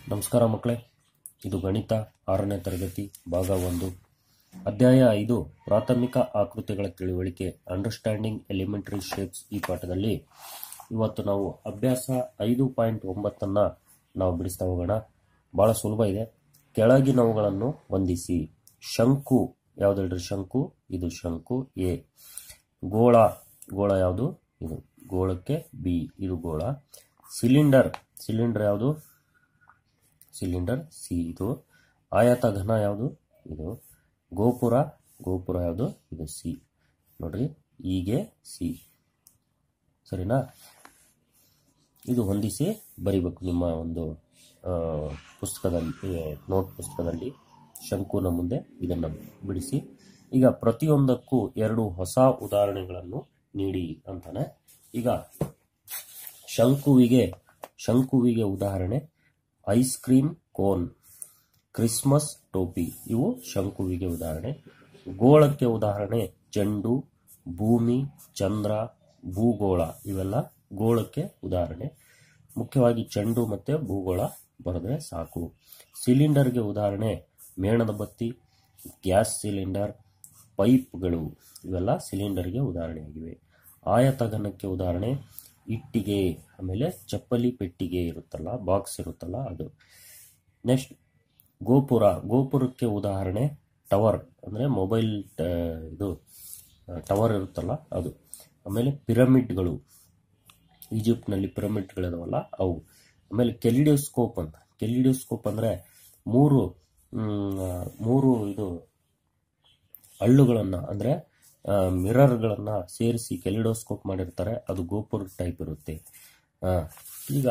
ನಮಸ್ಕಾರ ಮಕ್ಕಳೇ ಇದು ಗಣಿತ ಆರನೇ ತರಗತಿ ಭಾಗ ಒಂದು ಅಧ್ಯಾಯ ಐದು ಪ್ರಾಥಮಿಕ ಆಕೃತಿಗಳ ತಿಳುವಳಿಕೆ ಅಂಡರ್ಸ್ಟ್ಯಾಂಡಿಂಗ್ ಎಲಿಮೆಂಟರಿ ಶೇಪ್ಸ್ ಈ ಪಾಠದಲ್ಲಿ ಇವತ್ತು ನಾವು ಅಭ್ಯಾಸ ಐದು ಪಾಯಿಂಟ್ ಒಂಬತ್ತನ್ನು ನಾವು ಬಿಡಿಸ್ತಾ ಹೋಗೋಣ ಭಾಳ ಸುಲಭ ಇದೆ ಕೆಳಗಿನವುಗಳನ್ನು ಹೊಂದಿಸಿ ಶಂಕು ಯಾವ್ದು ಹೇಳ್ರಿ ಶಂಕು ಇದು ಶಂಕು ಎ ಗೋಳ ಗೋಳ ಯಾವುದು ಇದು ಗೋಳಕ್ಕೆ ಬಿ ಇದು ಗೋಳ ಸಿಲಿಂಡರ್ ಸಿಲಿಂಡರ್ ಯಾವುದು ಸಿಲಿಂಡರ್ ಸಿ ಇದು ಆಯತ ಘನ ಯಾವುದು ಇದು ಗೋಪುರ ಗೋಪುರ ಯಾವುದು ಇದು ಸಿ ನೋಡ್ರಿ ಹೀಗೆ ಸಿ ಸರಿನಾ ಇದು ಹೊಂದಿಸಿ ಬರಿಬೇಕು ನಿಮ್ಮ ಒಂದು ಆ, ಪುಸ್ತಕದಲ್ಲಿ ನೋಟ್ ಪುಸ್ತಕದಲ್ಲಿ ಶಂಕುನ ಮುಂದೆ ಇದನ್ನು ಬಿಡಿಸಿ ಈಗ ಪ್ರತಿಯೊಂದಕ್ಕೂ ಎರಡು ಹೊಸ ಉದಾಹರಣೆಗಳನ್ನು ನೀಡಿ ಅಂತಾನೆ ಈಗ ಶಂಕುವಿಗೆ ಶಂಕುವಿಗೆ ಉದಾಹರಣೆ ಐಸ್ ಕ್ರೀಮ್ ಕೋನ್ ಕ್ರಿಸ್ಮಸ್ ಟೋಪಿ ಇವು ಶಂಕುವಿಗೆ ಉದಾಹರಣೆ ಗೋಳಕ್ಕೆ ಉದಾಹರಣೆ ಚೆಂಡು ಭೂಮಿ ಚಂದ್ರ ಭೂಗೋಳ ಇವೆಲ್ಲ ಗೋಳಕ್ಕೆ ಉದಾಹರಣೆ ಮುಖ್ಯವಾಗಿ ಚೆಂಡು ಮತ್ತೆ ಭೂಗೋಳ ಬರೆದ್ರೆ ಸಾಕು ಸಿಲಿಂಡರ್ಗೆ ಉದಾಹರಣೆ ಮೇಣದ ಬತ್ತಿ ಗ್ಯಾಸ್ ಸಿಲಿಂಡರ್ ಪೈಪ್ಗಳು ಇವೆಲ್ಲ ಸಿಲಿಂಡರ್ಗೆ ಉದಾಹರಣೆಯಾಗಿವೆ ಆಯತಘನಕ್ಕೆ ಉದಾಹರಣೆ ಇಟ್ಟಿಗೆ ಆಮೇಲೆ ಚಪ್ಪಲಿ ಪೆಟ್ಟಿಗೆ ಇರುತ್ತಲ್ಲ ಬಾಕ್ಸ್ ಇರುತ್ತಲ್ಲ ಅದು ನೆಕ್ಸ್ಟ್ ಗೋಪುರ ಗೋಪುರಕ್ಕೆ ಉದಾಹರಣೆ ಟವರ್ ಅಂದರೆ ಮೊಬೈಲ್ ಟ- ಇದು ಟವರ್ ಇರುತ್ತಲ್ಲ ಅದು ಆಮೇಲೆ ಪಿರಮಿಡ್ಗಳು ಈಜಿಪ್ಟ್ನಲ್ಲಿ ಪಿರಮಿಡ್ಗಳಿದಾವಲ್ಲ ಅವು ಆಮೇಲೆ ಕೆಲಿಡಿಯೋಸ್ಕೋಪ್ ಅಂತ ಕೆಲಿಡಿಯೋಸ್ಕೋಪ್ ಅಂದರೆ ಮೂರು ಮ್, ಆ, ಮೂರು ಇದು ಹಳ್ಳುಗಳನ್ನು ಅಂದರೆ ಮಿರರ್ಗಳನ್ನು ಸೇರಿಸಿ ಕೆಲಿಡೋಸ್ಕೋಪ್ ಮಾಡಿರ್ತಾರೆ ಅದು ಗೋಪುರ ಟೈಪ್ ಇರುತ್ತೆ ಆ, ಈಗ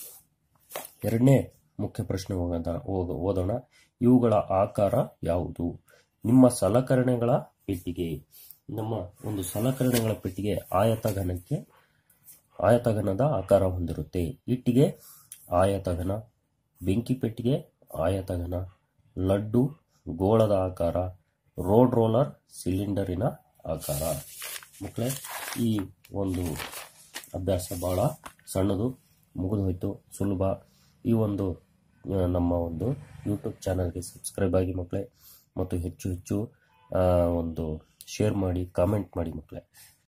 ಎರಡನೇ ಮುಖ್ಯ ಪ್ರಶ್ನೆ ಹೋಗೋದ ಹೋಗ- ಓದೋಣ ಇವುಗಳ ಆಕಾರ ಯಾವುದು ನಿಮ್ಮ ಸಲಕರಣೆಗಳ ಪೆಟ್ಟಿಗೆ ನಮ್ಮ ಒಂದು ಸಲಕರಣೆಗಳ ಪೆಟ್ಟಿಗೆ ಆಯತಘನಕ್ಕೆ ಆಯತಘನದ ಆಕಾರ ಹೊಂದಿರುತ್ತೆ ಇಟ್ಟಿಗೆ ಆಯತಘನ ಬೆಂಕಿ ಪೆಟ್ಟಿಗೆ ಆಯತಘನ ಲಡ್ಡು ಗೋಳದ ಆಕಾರ ರೋಡ್ ರೋಲರ್ ಸಿಲಿಂಡರಿನ ಆಕಾರ ಮಕ್ಕಳೇ ಈ ಒಂದು ಅಭ್ಯಾಸ ಭಾಳ ಸಣ್ಣದು ಮುಗಿದು ಹೋಯ್ತು ಸುಲಭ ಈ ಒಂದು ಆ, ನಮ್ಮ ಒಂದು ಯೂಟ್ಯೂಬ್ ಚಾನಲ್ಗೆ ಸಬ್ಸ್ಕ್ರೈಬ್ ಆಗಿ ಮಕ್ಕಳೇ ಮತ್ತು ಹೆಚ್ಚು ಹೆಚ್ಚು ಆ, ಒಂದು ಶೇರ್ ಮಾಡಿ ಕಾಮೆಂಟ್ ಮಾಡಿ ಮಕ್ಕಳೇ